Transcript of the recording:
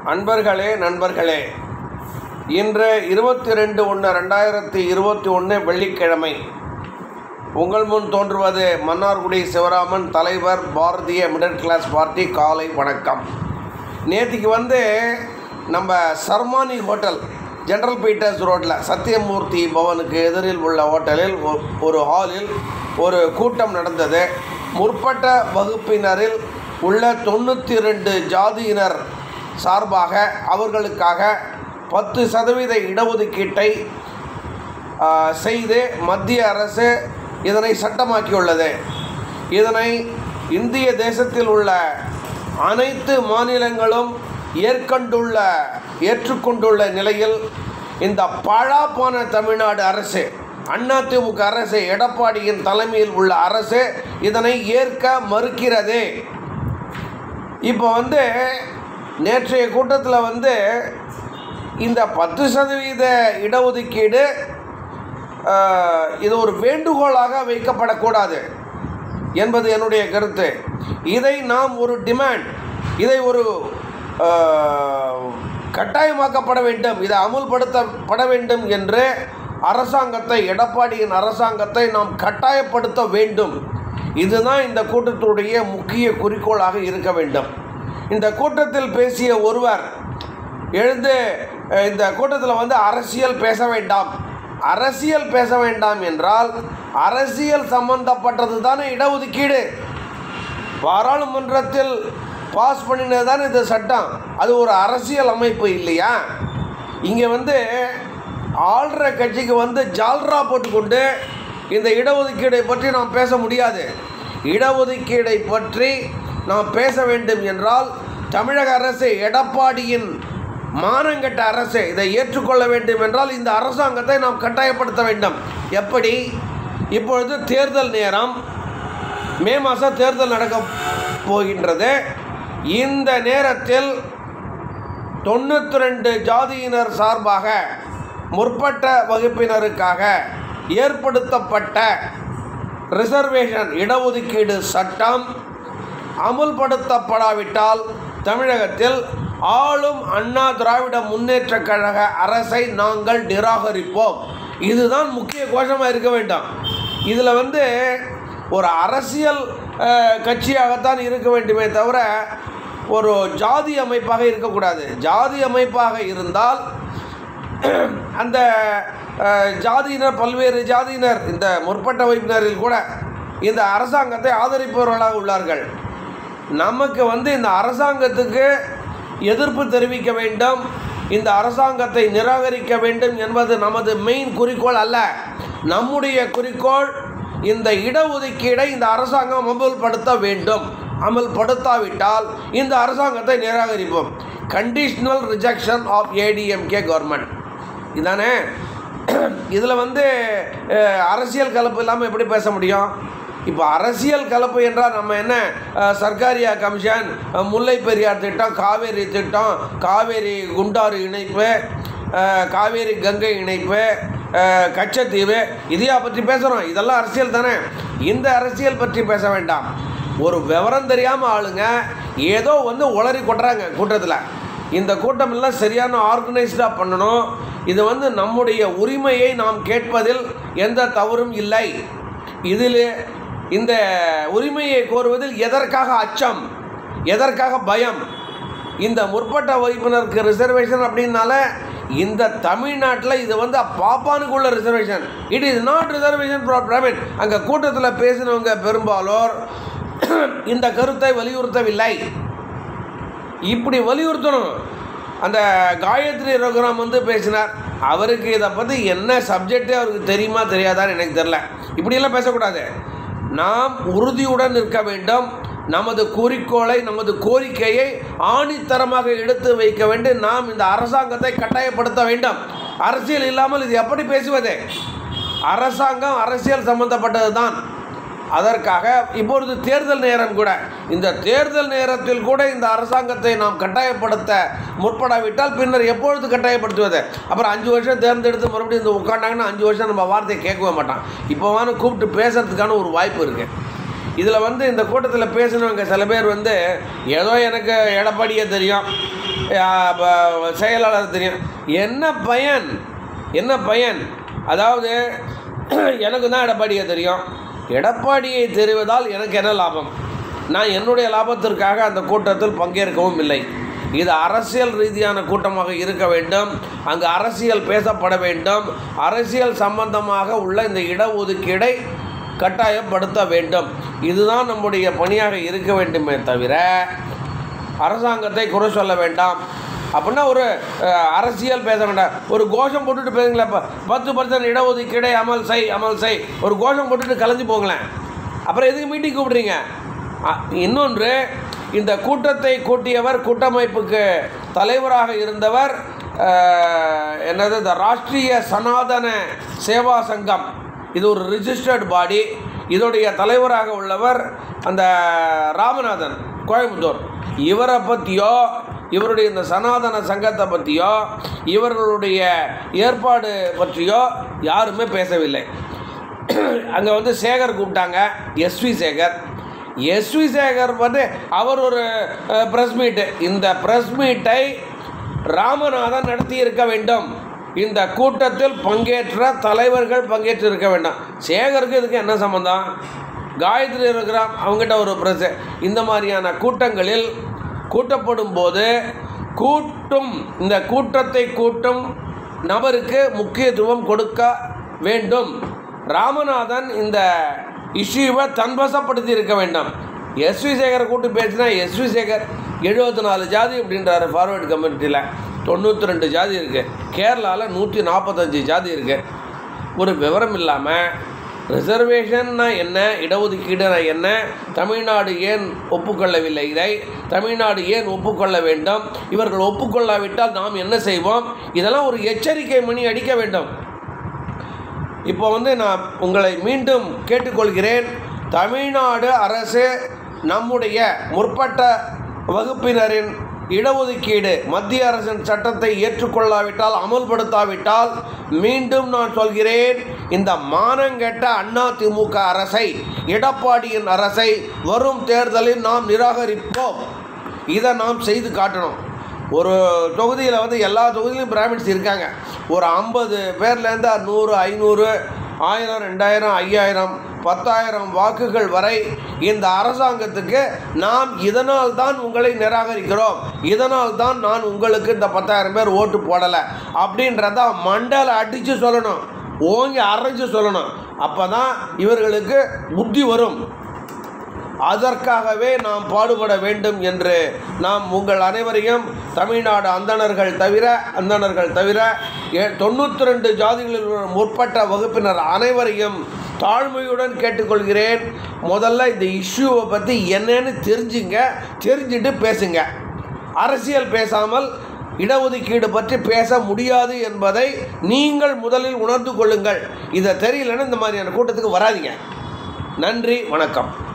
அன்பர்களே நண்பர்களே இன்று இருபத்தி ரெண்டு ஒன்று ரெண்டாயிரத்தி இருபத்தி ஒன்று வெள்ளிக்கிழமை உங்கள் முன் தோன்றுவது மன்னார்குடி சிவராமன் தலைவர் பாரதிய மிடில் கிளாஸ் பார்ட்டி காலை வணக்கம் நேற்றுக்கு வந்து நம்ம சர்மானி ஹோட்டல் ஜெனரல் பீட்டர்ஸ் ரோட்டில் சத்தியமூர்த்தி பவனுக்கு எதிரில் உள்ள ஹோட்டலில் ஒ- ஒரு ஹாலில் ஒரு கூட்டம் நடந்தது முற்பட்ட வகுப்பினரில் உள்ள தொண்ணூற்றி ரெண்டு ஜாதியினர் சார்பாக அவர்களுக்காக பத்து சதவீத இடஒதுக்கீட்டை ஆ, செய்து மத்திய அரசு இதனை சட்டமாக்கியுள்ளது இதனை இந்திய தேசத்தில் உள்ள அனைத்து மாநிலங்களும் ஏற்கண்டுள்ள ஏற்றுக்கொண்டுள்ள நிலையில் இந்த பழாப்பான தமிழ்நாடு அரசு அதிமுக அரசு எடப்பாடியின் தலைமையில் உள்ள அரசு இதனை ஏற்க மறுக்கிறது இப்போ வந்து நேற்றைய கூட்டத்தில் வந்து இந்த பத்து சதவீத இடஒதுக்கீடு ஆஹ், இது ஒரு வேண்டுகோளாக வைக்கப்படக்கூடாது என்பது என்னுடைய கருத்து இதை நாம் ஒரு டிமாண்ட் இதை ஒரு ஆஹ், கட்டாயமாக்கப்பட வேண்டும் இதை அமுல்படுத்தப்பட வேண்டும் என்று அரசாங்கத்தை எடப்பாடியின் அரசாங்கத்தை நாம் கட்டாயப்படுத்த வேண்டும் இதுதான் இந்த கூட்டத்துடைய முக்கிய குறிக்கோளாக இருக்க வேண்டும் இந்த கூட்டத்தில் பேசிய ஒருவர் எழுந்து அஹ், இந்த கூட்டத்தில் வந்து அரசியல் பேச வேண்டாம் அரசியல் பேச வேண்டாம் என்றால் அரசியல் சம்பந்தப்பட்டது தானே இடஒதுக்கீடு பாராளுமன்றத்தில் பாஸ் பண்ணினது தானே இந்த சட்டம் அது ஒரு அரசியல் அமைப்பு இல்லையா இங்கே வந்து ஆள்ற கட்சிக்கு வந்து ஜால்ரா போட்டுக்கொண்டு இந்த இடஒதுக்கீடை பற்றி நாம் பேச முடியாது இடஒதுக்கீடை பற்றி நாம் பேச வேண்டும் என்றால் தமிழக அரசு எடப்பாடியின் மானங்கெட்ட அரசு இதை ஏற்றுக்கொள்ள வேண்டும் என்றால் இந்த அரசாங்கத்தை நாம் கட்டாயப்படுத்த வேண்டும் எப்படி இப்பொழுது தேர்தல் நேரம் மே மாதம் தேர்தல் நடக்க போகின்றது இந்த நேரத்தில் தொண்ணூற்றி ரெண்டு ஜாதியினர் சார்பாக முற்பட்ட வகுப்பினருக்காக ஏற்படுத்தப்பட்ட ரிசர்வேஷன் இடஒதுக்கீடு சட்டம் அமுல்படுத்தப்படாவிட்டால் தமிழகத்தில் ஆளும் அண்ணா திராவிட முன்னேற்றக் கழக அரசை நாங்கள் நிராகரிப்போம் இதுதான் முக்கிய கோஷமாக இருக்க வேண்டும் இதில் வந்து ஒரு அரசியல் அஹ், கட்சியாகத்தான் இருக்க வேண்டுமே தவிர ஒரு ஜாதி அமைப்பாக இருக்கக்கூடாது ஜாதி அமைப்பாக இருந்தால் அந்த அஹ், ஜாதியினர் பல்வேறு ஜாதியினர் இந்த முற்பட்ட வகுப்பினரில் கூட இந்த அரசாங்கத்தை ஆதரிப்பவர்களாக உள்ளார்கள் நமக்கு வந்து இந்த அரசாங்கத்துக்கு எதிர்ப்பு தெரிவிக்க வேண்டும் இந்த அரசாங்கத்தை நிராகரிக்க வேண்டும் என்பது நமது மெயின் குறிக்கோள் அல்ல நம்முடைய குறிக்கோள் இந்த இடஒதுக்கீடை இந்த அரசாங்கம் அமல்படுத்த வேண்டும் அமல்படுத்தாவிட்டால் இந்த அரசாங்கத்தை நிராகரிப்போம் conditional rejection of ADMK government இதானே இதில் வந்து அஹ், அரசியல் கலப்பு இல்லாமல் எப்படி பேச முடியும் இப்போ அரசியல் கலப்பு என்றால் நம்ம என்ன அஹ், சர்க்காரியா கமிஷன் அஹ், முல்லை பெரியார் திட்டம் காவேரி திட்டம் காவேரி குண்டாறு இணைப்பு அஹ், காவேரி கங்கை இணைப்பு அஹ், கச்சத்தீவு இதையா பற்றி பேசுகிறோம் இதெல்லாம் அரசியல் தானே இந்த அரசியல் பற்றி பேச வேண்டாம் ஒரு விவரம் தெரியாமல் ஆளுங்க ஏதோ வந்து உளறி கொட்டுறாங்க கூட்டத்தில் இந்த கூட்டமெல்லாம் சரியான ஆர்கனைஸ்டாக பண்ணணும் இது வந்து நம்முடைய உரிமையை நாம் கேட்பதில் எந்த தவறும் இல்லை இதில் இந்த உரிமையை கோருவதில் எதற்காக அச்சம் எதற்காக பயம் இந்த முற்பட்ட வகுப்பினருக்கு ரிசர்வேஷன் அப்படின்னால இந்த தமிழ்நாட்டில் இது வந்து பாப்பானுக்குள்ள reservation it is not reservation problem அங்கே கூட்டத்தில் பேசினவங்க பெரும்பாலோர் இந்த கருத்தை வலியுறுத்தவில்லை இப்படி வலியுறுத்தணும் அந்த காயத்ரி ரகுராம் வந்து பேசினார் அவருக்கு இதை பற்றி என்ன சப்ஜெக்டே அவருக்கு தெரியுமா தெரியாதான்னு எனக்கு தெரில இப்படியெல்லாம் பேசக்கூடாது நாம் உறுதியுடன் இருக்க வேண்டும் நமது குறிக்கோளை நமது கோரிக்கையை ஆணித்தரமாக எடுத்து வைக்க வேண்டும் நாம் இந்த அரசாங்கத்தை கட்டாயப்படுத்த வேண்டும் அரசியல் இல்லாமல் இது எப்படி பேசுவது அரசாங்கம் அரசியல் சம்பந்தப்பட்டது தான் அதற்காக இப்பொழுது தேர்தல் நேரம் கூட இந்த தேர்தல் நேரத்தில் கூட இந்த அரசாங்கத்தை நாம் கட்டாயப்படுத்த முற்படாவிட்டால் பின்னர் எப்பொழுது கட்டாயப்படுத்துவது அப்புறம் அஞ்சு வருஷம் தேர்ந்தெடுத்து மறுபடியும் இந்த உட்காண்டாங்கன்னா அஞ்சு வருஷம் நம்ம வார்த்தையை கேட்கவே மாட்டான் இப்போவான கூப்பிட்டு பேசுறதுக்கான ஒரு வாய்ப்பு இருக்குது இதில் வந்து இந்த கூட்டத்தில் பேசினவங்க சில பேர் வந்து ஏதோ எனக்கு எடப்பாடியே தெரியும் அஹ், ப- செயலாளர் தெரியும் என்ன பயன் என்ன பயன் அதாவது எனக்கு தான் எடப்பாடியை தெரியும் எடப்பாடியை தெரிவதால் எனக்கு என்ன லாபம் நான் என்னுடைய லாபத்திற்காக அந்த கூட்டத்தில் பங்கேற்கவும் இல்லை இது அரசியல் ரீதியான கூட்டமாக இருக்க வேண்டும் அங்கு அரசியல் பேசப்பட வேண்டும் அரசியல் சம்பந்தமாக உள்ள இந்த இடஒதுக்கீடை கட்டாயப்படுத்த வேண்டும் இதுதான் நம்முடைய பணியாக இருக்க வேண்டுமே தவிர அரசாங்கத்தை குறை சொல்ல வேண்டாம் அப்படின்னா ஒரு அஹ், அரசியல் பேச வேண்டாம் ஒரு கோஷம் போட்டுட்டு பேசுங்களேன் இப்போ பத்து பர்சன்ட் இடஒதுக்கீடை அமல் செய் அமல் செய் ஒரு கோஷம் போட்டுட்டு கலைஞ்சு போங்களேன் அப்புறம் எதுக்கு மீட்டிங் கூப்பிடுறீங்க அ, இன்னொன்று இந்த கூட்டத்தை கூட்டியவர் கூட்டமைப்புக்கு தலைவராக இருந்தவர் அஹ், என்னது இந்த ராஷ்ட்ரிய சனாதன சேவா சங்கம் இது ஒரு ரிஜிஸ்டர்டு பாடி இதோடைய தலைவராக உள்ளவர் அந்த ராமநாதன் கோயம்புத்தூர் இவரை பற்றியோ இவருடைய இந்த சனாதன சங்கத்தை பற்றியோ இவர்களுடைய ஏற்பாடு பற்றியோ யாருமே பேசவில்லை அங்கே வந்து சேகர் கூப்பிட்டாங்க எஸ்வி சேகர் எஸ்வி சேகர் வந்து அவர் ஒரு ப்ரெஸ் மீட்டு இந்த ப்ரெஸ் மீட்டை ராமநாதன் நடத்தி இருக்க வேண்டும் இந்த கூட்டத்தில் பங்கேற்ற தலைவர்கள் பங்கேற்று இருக்க வேண்டாம் சேகருக்கு இதுக்கு என்ன சம்மந்தம் காயத்ரி இருக்கிறான் அவங்ககிட்ட ஒரு ப்ரெஸ் இந்த மாதிரியான கூட்டங்களில் கூட்டப்படும் போது கூட்டும் இந்த கூட்டத்தை கூட்டும் நபருக்கு முக்கியத்துவம் கொடுக்க வேண்டும் ராமநாதன் இந்த இஷ்யூவை தன்வசப்படுத்தி இருக்க வேண்டும் எஸ்வி சேகரை கூட்டு பேசினா எஸ்வி சேகர் எழுபத்தி நாலு ஜாதி அப்படின்றாரு ஃபார்வர்டு கம்யூனிட்டியில் தொண்ணூற்றி ரெண்டு ஜாதி இருக்குது கேரளாவில் நூற்றி நாற்பத்தஞ்சு ஜாதி இருக்குது ஒரு விவரம் இல்லாமல் ரிசர்வேஷன்னா என்ன இடஒதுக்கீடுனா என்ன தமிழ்நாடு ஏன் ஒப்புக்கொள்ளவில்லை இதை தமிழ்நாடு ஏன் ஒப்புக்கொள்ள வேண்டும் இவர்கள் ஒப்புக்கொள்ளாவிட்டால் நாம் என்ன செய்வோம் இதெல்லாம் ஒரு எச்சரிக்கை மணி அடிக்க வேண்டும் இப்போ வந்து நான் உங்களை மீண்டும் கேட்டுக்கொள்கிறேன் தமிழ்நாடு அரசு நம்முடைய முற்பட்ட வகுப்பினரின் இடஒதுக்கீடு மத்திய அரசின் சட்டத்தை ஏற்றுக்கொள்ளாவிட்டால் அமல்படுத்தாவிட்டால் மீண்டும் நான் சொல்கிறேன் இந்த மானங்கெட்ட அண்ணா திமுக அரசை எடப்பாடியின் அரசை வரும் தேர்தலில் நாம் நிராகரிப்போம் இதை நாம் செய்து காட்டணும் ஒரு தொகுதியில் வந்து எல்லா தொகுதியிலும் பிராமின்ஸ் இருக்காங்க ஒரு ஐம்பது பேர்லேருந்து நூறு ஐநூறு ஆயிரம் ரெண்டாயிரம் ஐயாயிரம் பத்தாயிரம் வாக்குகள் வரை இந்த அரசாங்கத்துக்கு நாம் இதனால் தான் உங்களை நிராகரிக்கிறோம் இதனால் தான் நான் உங்களுக்கு இந்த பத்தாயிரம் பேர் ஓட்டு போடலை அப்படின்றத மண்டல அடித்து சொல்லணும் ஓங்கி அரைஞ்சு சொல்லணும் அப்போ தான் இவர்களுக்கு புத்தி வரும் அதற்காகவே நாம் பாடுபட வேண்டும் என்று நாம் உங்கள் அனைவரையும் தமிழ்நாடு அந்தணர்கள் தவிர அந்தணர்கள் தவிர தொண்ணூற்றி ரெண்டு ஜாதிகளில் உள்ள முற்பட்ட வகுப்பினர் அனைவரையும் தாழ்மையுடன் கேட்டுக்கொள்கிறேன் முதல்ல இந்த இஷ்யூவை பற்றி என்னன்னு தெரிஞ்சுங்க தெரிஞ்சுட்டு பேசுங்க அரசியல் பேசாமல் இடஒதுக்கீடு பற்றி பேச முடியாது என்பதை நீங்கள் முதலில் உணர்ந்து கொள்ளுங்கள் இதை தெரியலன்னா இந்த மாதிரியான கூட்டத்துக்கு வராதீங்க நன்றி வணக்கம்